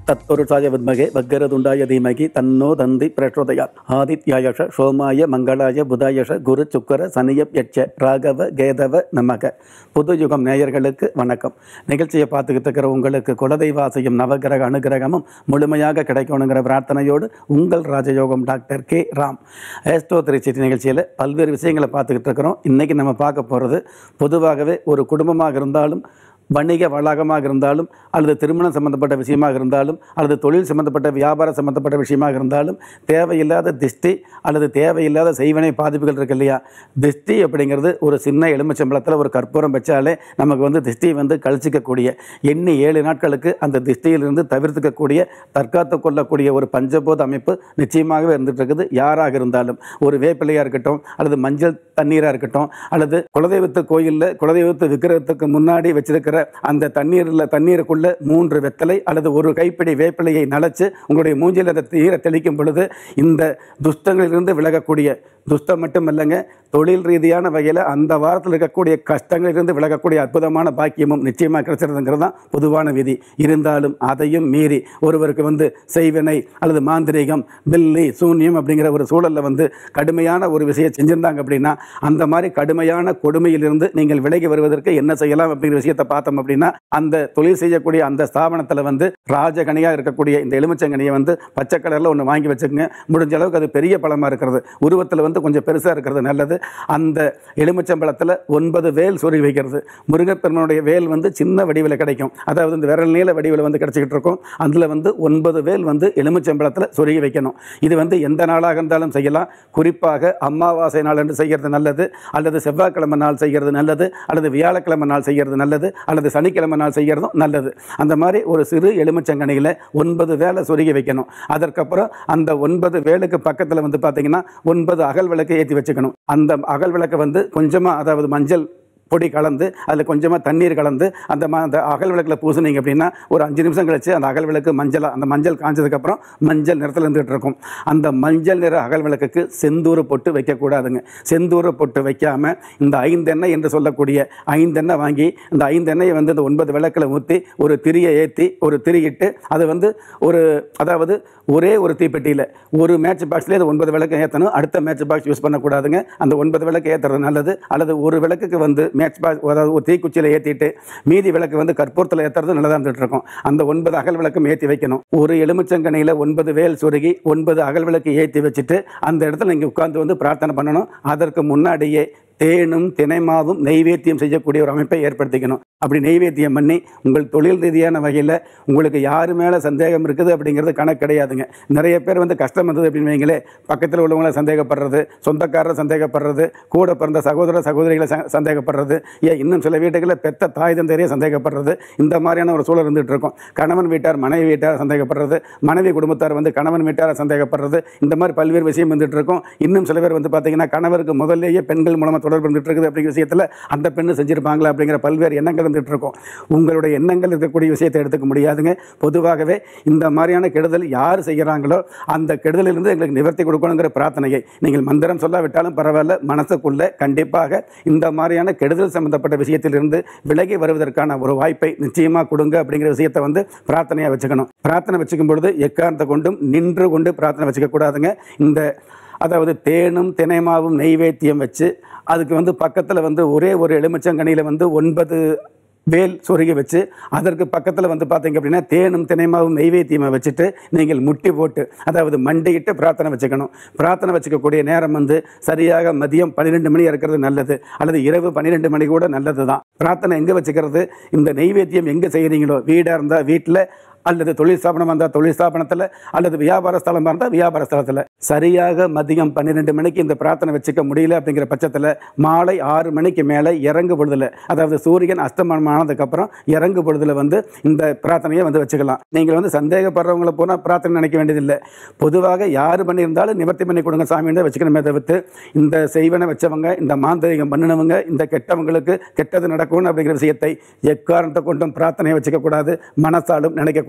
தத்புருஷாய வித்மகே வக்கரதுண்டாய தீமகி தன்னோ தந்தி பிரச்சோதயாத் ஆதித்யாயஷ சோமாய மங்களாய புதாயஷ குரு சுக்கர சனியப் யட்ச ராகவ கேதவ நமக புது யுகம் நேயர்களுக்கு வணக்கம் நிகழ்ச்சியை பார்த்துக்கிட்டு இருக்கிற உங்களுக்கு குலதெய்வாசையும் நவகிரக அனுகிரகமும் முழுமையாக கிடைக்கணுங்கிற பிரார்த்தனையோடு உங்கள் ராஜயோகம் டாக்டர் கே ராம் ஏஸ்டோ திருச்சி நிகழ்ச்சியில் பல்வேறு விஷயங்களை பார்த்துக்கிட்டு இருக்கிறோம் இன்றைக்கி நம்ம பார்க்க போகிறது பொதுவாகவே ஒரு குடும்பமாக இருந்தாலும் வணிக வளாகமாக இருந்தாலும் அல்லது திருமணம் சம்பந்தப்பட்ட விஷயமாக இருந்தாலும் அல்லது தொழில் சம்பந்தப்பட்ட வியாபாரம் சம்பந்தப்பட்ட விஷயமாக இருந்தாலும் தேவையில்லாத திஷ்டி அல்லது தேவையில்லாத செய்வனை பாதிப்புகள் இருக்கு இல்லையா திஷ்டி அப்படிங்கிறது ஒரு சின்ன எலுமிச்சம்பளத்தில் ஒரு கற்பூரம் வச்சாலே நமக்கு வந்து திஷ்டி வந்து கழிச்சிக்கக்கூடிய எண்ணி ஏழு நாட்களுக்கு அந்த திஷ்டியிலிருந்து தவிர்த்துக்கக்கூடிய தற்காத்து கொள்ளக்கூடிய ஒரு பஞ்சபோத அமைப்பு நிச்சயமாகவே இருந்துட்டு இருக்குது யாராக இருந்தாலும் ஒரு வேப்பிலையாக இருக்கட்டும் அல்லது மஞ்சள் தண்ணீராக இருக்கட்டும் அல்லது குலதெய்வத்து கோயிலில் குலதெய்வத்து விக்கிரகத்துக்கு முன்னாடி வச்சிருக்கிற அந்த தண்ணீரில் தண்ணீருக்குள்ள மூன்று வெத்தலை அல்லது ஒரு கைப்பிடி வேப்பிலையை நனைச்சு உங்களுடைய மூஞ்சில் அதை தீர தெளிக்கும் பொழுது இந்த துஷ்டங்களிலிருந்து விலகக்கூடிய துஷ்டம் மட்டும் இல்லைங்க தொழில் ரீதியான வகையில் அந்த வாரத்தில் இருக்கக்கூடிய கஷ்டங்களிலிருந்து விலகக்கூடிய அற்புதமான பாக்கியமும் நிச்சயமாக கிடைச்சிருதுங்கிறது தான் பொதுவான விதி இருந்தாலும் அதையும் மீறி ஒருவருக்கு வந்து செய்வினை அல்லது மாந்திரீகம் பில்லி சூன்யம் அப்படிங்கிற ஒரு சூழலில் வந்து கடுமையான ஒரு விஷயம் செஞ்சிருந்தாங்க அப்படின்னா அந்த மாதிரி கடுமையான கொடுமையிலிருந்து நீங்கள் விலகி வருவதற்கு என்ன செய்யலாம் அப்படிங்கிற விஷயத்தை பார்த்தோம் அப்படின்னா அந்த தொழில் செய்யக்கூடிய அந்த ஸ்தாபனத்தில் வந்து ராஜகனியாக இருக்கக்கூடிய இந்த எலுமிச்சங்கனியை வந்து பச்சை கலரில் ஒன்று வாங்கி வச்சுக்கோங்க முடிஞ்ச அளவுக்கு அது பெரிய பழமாக இருக்கிறது உருவத்தில் வந்து கொஞ்சம் பெருசாக இருக்கிறது நல்லது அந்த எலுமிச்சம்பழத்தில் ஒன்பது வேல் சொருகி வைக்கிறது முருகப்பெருமனுடைய வேல் வந்து சின்ன வடிவில் கிடைக்கும் அதாவது இந்த விரல் நீள வடிவில் வந்து கிடச்சிக்கிட்டு இருக்கும் அதில் வந்து ஒன்பது வேல் வந்து எலுமிச்சம்பழத்தில் சொருகி வைக்கணும் இது வந்து எந்த நாளாக இருந்தாலும் செய்யலாம் குறிப்பாக அமாவாசை நாள் என்று செய்கிறது நல்லது அல்லது செவ்வாய்க்கிழமை நாள் செய்கிறது நல்லது அல்லது வியாழக்கிழமை நாள் செய்கிறது நல்லது அல்லது சனிக்கிழமை நாள் செய்கிறதும் நல்லது அந்த மாதிரி ஒரு சிறு எலுமிச்சங்கனியில் ஒன்பது வேலை சொருகி வைக்கணும் அதற்கப்புறம் அந்த ஒன்பது வேலுக்கு பக்கத்தில் வந்து பார்த்தீங்கன்னா ஒன்பது அகல் விளக்கு ஏற்றி வச்சுக்கணும் அந்த அகல் விளக்கை வந்து கொஞ்சமாக அதாவது மஞ்சள் பொடி கலந்து அதில் கொஞ்சமாக தண்ணீர் கலந்து அந்த ம அந்த அகல் விளக்கில் பூசுனீங்க அப்படின்னா ஒரு அஞ்சு நிமிஷம் கழிச்சு அந்த அகல் விளக்கு மஞ்சளாக அந்த மஞ்சள் காஞ்சதுக்கப்புறம் மஞ்சள் நிறத்தில் இருந்துகிட்டு இருக்கும் அந்த மஞ்சள் நிற அகல் விளக்குக்கு செந்தூர பொட்டு வைக்கக்கூடாதுங்க செந்தூர பொட்டு வைக்காமல் இந்த ஐந்தெண்ணெய் என்று சொல்லக்கூடிய ஐந்தெண்ணெய் வாங்கி இந்த ஐந்தெண்ணெயை வந்து இந்த ஒன்பது விளக்கில் ஊற்றி ஒரு திரியை ஏற்றி ஒரு திரியிட்டு அதை வந்து ஒரு அதாவது ஒரே ஒரு தீப்பெட்டியில் ஒரு மேட்ச் பாக்ஸ்லேயே அது ஒன்பது விளக்கு ஏற்றணும் அடுத்த மேட்ச் பாக்ஸ் யூஸ் பண்ணக்கூடாதுங்க அந்த ஒன்பது விளக்கு ஏற்றுறது நல்லது அல்லது ஒரு விளக்குக்கு வந்து மேட்ச் பாக்ஸ் அதாவது ஒரு தீக்குச்சியில் ஏற்றிட்டு மீதி விளக்கு வந்து கற்பூரத்தில் ஏற்றுறது நல்லதாக இருந்துட்டு இருக்கும் அந்த ஒன்பது அகல் விளக்கும் ஏற்றி வைக்கணும் ஒரு எலுமிச்சங்கனையில் ஒன்பது வேல் சொருகி ஒன்பது அகல் விளக்கு ஏற்றி வச்சுட்டு அந்த இடத்துல நீங்கள் உட்கார்ந்து வந்து பிரார்த்தனை பண்ணணும் அதற்கு முன்னாடியே தேனும் தினைமாவும் நெய்வேத்தியம் செய்யக்கூடிய ஒரு அமைப்பை ஏற்படுத்திக்கணும் அப்படி நெய்வேத்தியம் பண்ணி உங்கள் தொழில் ரீதியான வகையில் உங்களுக்கு யார் மேலே சந்தேகம் இருக்குது அப்படிங்கிறது கணக்கு கிடையாதுங்க நிறைய பேர் வந்து கஷ்டம் வந்தது அப்படின்னு வைங்களே பக்கத்தில் உள்ளவங்கள சந்தேகப்படுறது சொந்தக்காரரை சந்தேகப்படுறது கூட பிறந்த சகோதர சகோதரிகளை ச- சந்தேகப்படுறது ஏன் இன்னும் சில வீட்டுகளில் பெத்த தாய் தந்தையரே சந்தேகப்படுறது இந்த மாதிரியான ஒரு சூழல் இருந்துகிட்டு இருக்கும் கணவன் வீட்டார் மனைவி வீட்டார் சந்தேகப்படுறது மனைவி குடும்பத்தார் வந்து கணவன் வீட்டாரை சந்தேகப்படுறது இந்த மாதிரி பல்வேறு விஷயம் வந்துட்டு இருக்கும் இன்னும் சில பேர் வந்து பார்த்தீங்கன்னா கணவருக்கு முதல்லேயே பெண்கள் மூலமாக தொடர்பு இருந்துட்டு இருக்குது அப்படிங்கிற விஷயத்தில் அந்த பெண்ணு செஞ்சிருப்பாங்களா அப்படிங்கிற பல்வேறு எண்ணங்கள் இருந்துட்டு இருக்கும் உங்களுடைய எண்ணங்கள் இருக்கக்கூடிய விஷயத்தை எடுத்துக்க முடியாதுங்க பொதுவாகவே இந்த மாதிரியான கெடுதல் யார் செய்கிறாங்களோ அந்த கெடுதலிலிருந்து எங்களுக்கு நிவர்த்தி கொடுக்கணுங்கிற பிரார்த்தனையை நீங்கள் மந்திரம் சொல்லாவிட்டாலும் பரவாயில்ல மனசுக்குள்ள கண்டிப்பாக இந்த மாதிரியான கெடுதல் சம்பந்தப்பட்ட விஷயத்திலிருந்து விலகி வருவதற்கான ஒரு வாய்ப்பை நிச்சயமாக கொடுங்க அப்படிங்கிற விஷயத்தை வந்து பிரார்த்தனையாக வச்சுக்கணும் பிரார்த்தனை வச்சுக்கும் பொழுது எக்காரணத்தை கொண்டும் நின்று கொண்டு பிரார்த்தனை வச்சுக்க கூடாதுங்க இந்த அதாவது தேனும் தினைமாவும் நெய்வேத்தியம் வச்சு அதுக்கு வந்து பக்கத்தில் வந்து ஒரே ஒரு எலுமிச்சங்கனியில் வந்து ஒன்பது வேல் சொருகி வச்சு அதற்கு பக்கத்தில் வந்து பார்த்தீங்க அப்படின்னா தேனும் தினைமாவும் நெய்வேத்தியமை வச்சுட்டு நீங்கள் முட்டி போட்டு அதாவது மண்டியிட்டு பிரார்த்தனை வச்சுக்கணும் பிரார்த்தனை வச்சுக்கக்கூடிய நேரம் வந்து சரியாக மதியம் பன்னிரெண்டு மணி இருக்கிறது நல்லது அல்லது இரவு பன்னிரெண்டு மணி கூட நல்லது தான் பிரார்த்தனை எங்கே வச்சுக்கிறது இந்த நெய்வேத்தியம் எங்கே செய்கிறீங்களோ வீடாக இருந்தால் வீட்டில் அல்லது தொழில் ஸ்தாபனம் இருந்தால் தொழில் ஸ்தாபனத்தில் அல்லது வியாபார ஸ்தலமாக இருந்தால் வியாபார ஸ்தலத்தில் சரியாக மதியம் பன்னிரெண்டு மணிக்கு இந்த பிரார்த்தனை வச்சுக்க முடியல அப்படிங்கிற பட்சத்தில் மாலை ஆறு மணிக்கு மேலே இறங்கு பொழுதுல அதாவது சூரியன் அஸ்தமனம் ஆனதுக்கப்புறம் இறங்கு பொழுதுல வந்து இந்த பிரார்த்தனையை வந்து வச்சுக்கலாம் நீங்கள் வந்து சந்தேகப்படுறவங்களை போனால் பிரார்த்தனை நினைக்க வேண்டியதில்லை பொதுவாக யார் பண்ணியிருந்தாலும் நிவர்த்தி பண்ணி கொடுங்க சாமின்னு வச்சுக்கணுமே தவிர்த்து இந்த செய்வனை வச்சவங்க இந்த மாந்திரிகம் பண்ணினவங்க இந்த கெட்டவங்களுக்கு கெட்டது நடக்கும்னு அப்படிங்கிற விஷயத்தை எக்காரணத்தை கொண்டும் பிரார்த்தனையை வச்சுக்க கூடாது மனசாலும் நினைக்கக்கூடாது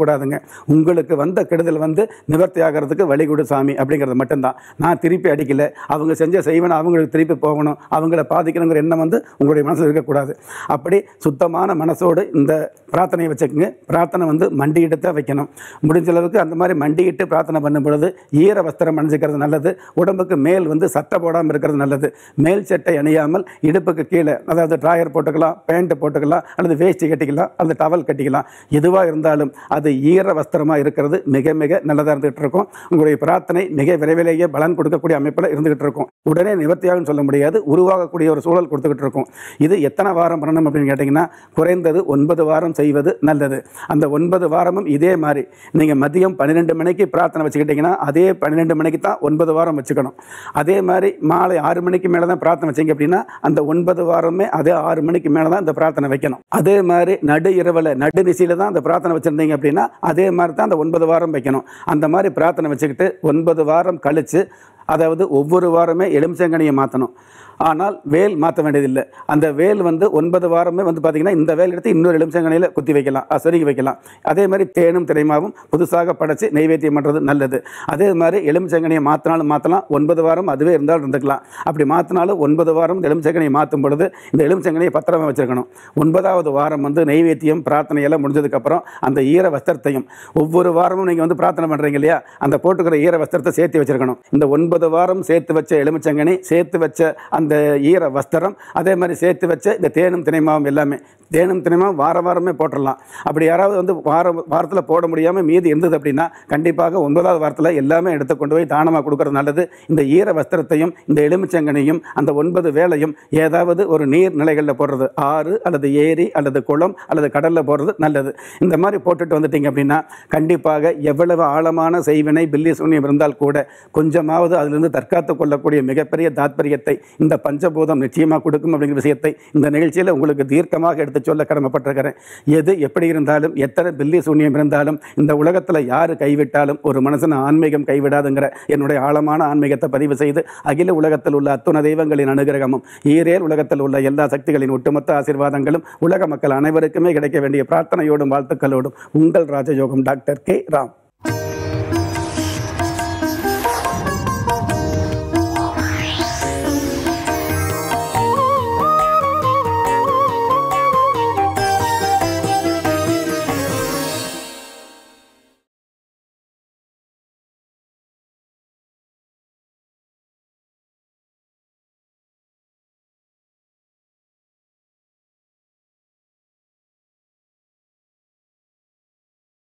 இருக்கக்கூடாதுங்க உங்களுக்கு வந்த கெடுதல் வந்து நிவர்த்தி ஆகிறதுக்கு வழி கொடு சாமி அப்படிங்கிறது மட்டும்தான் நான் திருப்பி அடிக்கல அவங்க செஞ்ச செய்வன அவங்களுக்கு திருப்பி போகணும் அவங்கள பாதிக்கணுங்கிற எண்ணம் வந்து உங்களுடைய மனசில் இருக்கக்கூடாது அப்படி சுத்தமான மனசோடு இந்த பிரார்த்தனையை வச்சுக்கோங்க பிரார்த்தனை வந்து மண்டியிட்டு தான் வைக்கணும் முடிஞ்ச அளவுக்கு அந்த மாதிரி மண்டியிட்டு பிரார்த்தனை பண்ணும் பொழுது ஈர வஸ்திரம் அணிஞ்சிக்கிறது நல்லது உடம்புக்கு மேல் வந்து சட்டை போடாமல் இருக்கிறது நல்லது மேல் சட்டை அணியாமல் இடுப்புக்கு கீழே அதாவது ட்ராயர் போட்டுக்கலாம் பேண்ட் போட்டுக்கலாம் அல்லது வேஷ்டி கட்டிக்கலாம் அல்லது டவல் கட்டிக்கலாம் எதுவாக இருந்தாலும் அது ஈர வஸ்திரமாக இருக்கிறது மிக மிக நல்லதாக இருந்துகிட்டு இருக்கும் உங்களுடைய பிரார்த்தனை மிக விரைவிலேயே பலன் கொடுக்கக்கூடிய அமைப்பில் இருந்துகிட்டு இருக்கும் உடனே நிவர்த்தியாகும் சொல்ல முடியாது உருவாகக்கூடிய ஒரு சூழல் கொடுத்துக்கிட்டு இருக்கும் இது எத்தனை வாரம் பண்ணணும் அப்படின்னு கேட்டிங்கன்னா குறைந்தது ஒன்பது வாரம் செய்வது நல்லது அந்த ஒன்பது வாரமும் இதே மாதிரி நீங்கள் மதியம் பன்னிரெண்டு மணிக்கு பிரார்த்தனை வச்சுக்கிட்டிங்கன்னா அதே பன்னிரெண்டு மணிக்கு தான் ஒன்பது வாரம் வச்சுக்கணும் அதே மாதிரி மாலை ஆறு மணிக்கு மேலே தான் பிரார்த்தனை வச்சீங்க அப்படின்னா அந்த ஒன்பது வாரமே அதே ஆறு மணிக்கு மேலே தான் இந்த பிரார்த்தனை வைக்கணும் அதே மாதிரி நடு இரவில் நடு நிசையில் தான் அந்த பிரார்த்தனை வச்சுருந்தீங்க அப்படின்னா அதே மாதிரி தான் அந்த ஒன்பது வாரம் வைக்கணும் அந்த மாதிரி பிரார்த்தனை வச்சுக்கிட்டு ஒன்பது வாரம் கழித்து அதாவது ஒவ்வொரு வாரமே எலுமிச்சங்கனியை மாற்றணும் ஆனால் வேல் மாற்ற வேண்டியதில்லை அந்த வேல் வந்து ஒன்பது வாரமே வந்து பார்த்திங்கன்னா இந்த வேல் எடுத்து இன்னொரு எலுமிச்சங்கனியில் குத்தி வைக்கலாம் அஹ், சொருகி வைக்கலாம் அதே மாதிரி தேனும் திரைமாவும் புதுசாக படைச்சு நெய்வேத்தியம் பண்ணுறது நல்லது அதே மாதிரி எலுமிச்சங்கனியை மாற்றினாலும் மாற்றலாம் ஒன்பது வாரம் அதுவே இருந்தாலும் இருந்துக்கலாம் அப்படி மாற்றினாலும் ஒன்பது வாரம் இந்த எலுமிச்சங்கனியை மாற்றும் பொழுது இந்த எலுமிச்சங்கனியை பத்திரமா வச்சிருக்கணும் ஒன்பதாவது வாரம் வந்து நெய்வேத்தியம் பிரார்த்தனை எல்லாம் முடிஞ்சதுக்கப்புறம் அந்த ஈர வஸ்திரத்தையும் ஒவ்வொரு வாரமும் நீங்கள் வந்து பிரார்த்தனை பண்ணுறீங்க இல்லையா அந்த போட்டுக்கிற ஈர வஸ்திரத்தை சேர்த்து வச்சிருக்கணும் இந்த ஒன்பது வாரம் சேர்த்து வச்ச எலுமிச்சங்கனி சேர்த்து வச்ச அந்த ஈர வஸ்திரம் அதே மாதிரி சேர்த்து வச்ச இந்த தேனும் தினைமாவும் எல்லாமே தேனும் தினைமாவும் வார வாரமே போட்டுடலாம் அப்படி யாராவது வந்து வார வாரத்தில் போட முடியாமல் மீதி இருந்தது அப்படின்னா கண்டிப்பாக ஒன்பதாவது வாரத்தில் எல்லாமே எடுத்து கொண்டு போய் தானமாக கொடுக்கறது நல்லது இந்த ஈர வஸ்திரத்தையும் இந்த எலுமிச்சங்கனையும் அந்த ஒன்பது வேளையும் ஏதாவது ஒரு நீர் நிலைகளில் போடுறது ஆறு அல்லது ஏரி அல்லது குளம் அல்லது கடலில் போடுறது நல்லது இந்த மாதிரி போட்டுட்டு வந்துட்டீங்க அப்படின்னா கண்டிப்பாக எவ்வளவு ஆழமான செய்வினை பில்லி சூன்யம் இருந்தால் கூட கொஞ்சமாவது அதிலிருந்து தற்காத்து கொள்ளக்கூடிய மிகப்பெரிய தாத்பரியத்தை இந்த பஞ்சபூதம் நிச்சயமாக கொடுக்கும் அப்படிங்கிற விஷயத்தை இந்த நிகழ்ச்சியில் உங்களுக்கு தீர்க்கமாக எடுத்து சொல்ல கடமைப்பட்டிருக்கிறேன் எது எப்படி இருந்தாலும் எத்தனை பில்லி சூன்யம் இருந்தாலும் இந்த உலகத்தில் யார் கைவிட்டாலும் ஒரு மனுஷன் ஆன்மீகம் கைவிடாதுங்கிற என்னுடைய ஆழமான ஆன்மீகத்தை பதிவு செய்து அகில உலகத்தில் உள்ள அத்துண தெய்வங்களின் அனுகிரகமும் ஈரேல் உலகத்தில் உள்ள எல்லா சக்திகளின் ஒட்டுமொத்த ஆசீர்வாதங்களும் உலக மக்கள் அனைவருக்குமே கிடைக்க வேண்டிய பிரார்த்தனையோடும் வாழ்த்துக்களோடும் உங்கள் ராஜயோகம் டாக்டர் கே ராம்